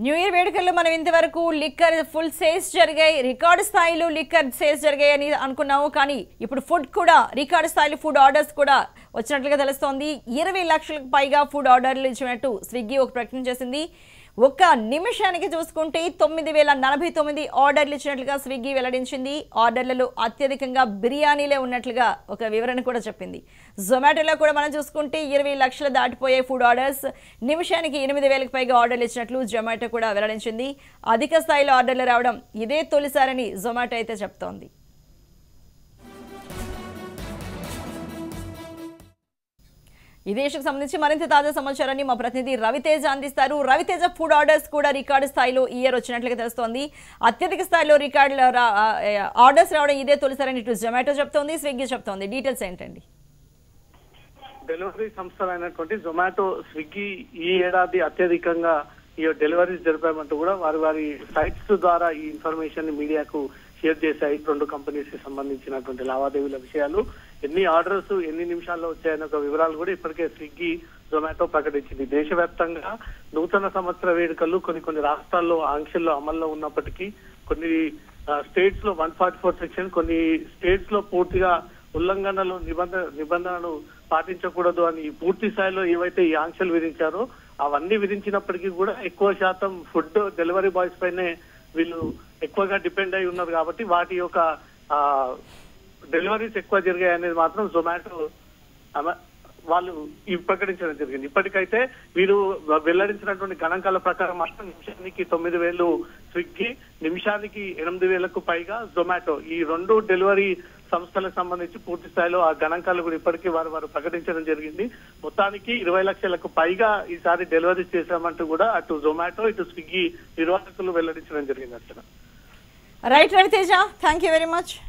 new year వేడుకల్లో మనం ఇంతవరకు లిక్కర్ ఫుల్ సేల్స్ జరిగాయి రికార్డు స్థాయిలో లిక్కర్ సేల్స్ జరిగాయని అనుకున్నాము కానీ ఇప్పుడు ఫుడ్ కూడా రికార్డు స్థాయిలో ఫుడ్ ఆర్డర్స్ కూడా వచ్చినట్లుగా తెలుస్తోంది ఇరవై లక్షలకు పైగా ఫుడ్ ఆర్డర్లు ఇచ్చినట్టు స్విగ్గీ ఒక ప్రకటన చేసింది ఒక్క నిమిషానికి చూసుకుంటే తొమ్మిది వేల నలభై తొమ్మిది ఆర్డర్లు ఇచ్చినట్లుగా స్విగ్గీ వెల్లడించింది ఆర్డర్లలో అత్యధికంగా బిర్యానీలే ఉన్నట్లుగా ఒక వివరణ కూడా చెప్పింది జొమాటోలో కూడా మనం చూసుకుంటే ఇరవై లక్షలు దాటిపోయే ఫుడ్ ఆర్డర్స్ నిమిషానికి ఎనిమిది వేలకు పైగా ఆర్డర్లు ఇచ్చినట్లు జొమాటో కూడా వెల్లడించింది అధిక స్థాయిలో ఆర్డర్లు రావడం ఇదే తొలిసారని జొమాటో అయితే చెప్తోంది ఈ దేశకు సంబంధించి మరింత తాజా సమాచారాన్ని మా ప్రతినిధి రవితేజ అందిస్తారు రవితేజ ఫుడ్ ఆర్డర్స్ కూడా రికార్డు స్థాయిలో ఈ ఇయర్ వచ్చినట్లుగా తెలుస్తోంది అత్యధిక స్థాయిలో రికార్డులు ఆర్డర్స్ రావడం ఇదే తొలిసారని ఇటు జొమాటో చెప్తోంది స్విగ్గీ చెప్తోంది డీటెయిల్స్ ఏంటండి డెలివరీ సంస్థలైనటువంటి జొమాటో స్విగ్గీ ఈ ఏడాది అత్యధికంగా ఈ డెలివరీస్ జరిపామంటూ కూడా వారి వారి సైట్స్ ద్వారా ఈ ఇన్ఫర్మేషన్ ని మీడియాకు షేర్ చేశాయి రెండు కంపెనీస్ కి సంబంధించినటువంటి లావాదేవీల విషయాలు ఎన్ని ఆర్డర్స్ ఎన్ని నిమిషాల్లో వచ్చాయనే ఒక వివరాలు కూడా ఇప్పటికే స్విగ్గీ జొమాటో ప్రకటించింది దేశవ్యాప్తంగా నూతన సంవత్సర వేడుకలు కొన్ని కొన్ని రాష్ట్రాల్లో ఆంక్షల్లో అమల్లో ఉన్నప్పటికీ కొన్ని స్టేట్స్ లో వన్ ఫార్టీ ఫోర్ సెక్షన్ కొన్ని స్టేట్స్ లో పూర్తిగా ఉల్లంఘనలు నిబంధన నిబంధనలు పాటించకూడదు అని పూర్తి స్థాయిలో ఏవైతే ఈ ఆంక్షలు విధించారో అవన్నీ విధించినప్పటికీ కూడా ఎక్కువ శాతం ఫుడ్ డెలివరీ బాయ్స్ పైనే వీళ్ళు ఎక్కువగా డిపెండ్ అయి ఉన్నారు కాబట్టి వాటి యొక్క డెలివరీస్ ఎక్కువ జరిగాయి అనేది మాత్రం జొమాటో అమ- వాళ్ళు ఇవి ప్రకటించడం జరిగింది ఇప్పటికైతే వీరు వెల్లడించినటువంటి గణాంకాల ప్రకారం మాత్రం నిమిషానికి తొమ్మిది వేలు స్విగ్గీ నిమిషానికి ఎనిమిది వేలకు పైగా జొమాటో ఈ రెండు డెలివరీ సంస్థలకు సంబంధించి పూర్తి స్థాయిలో ఆ గణాంకాలు కూడా ఇప్పటికీ వారు వారు ప్రకటించడం జరిగింది మొత్తానికి ఇరవై లక్షలకు పైగా ఈసారి డెలివరీ చేశామంటూ కూడా అటు జొమాటో ఇటు స్విగ్గీ నిర్వాహకులు వెల్లడించడం జరిగింది Archana right Raviteja thank you very much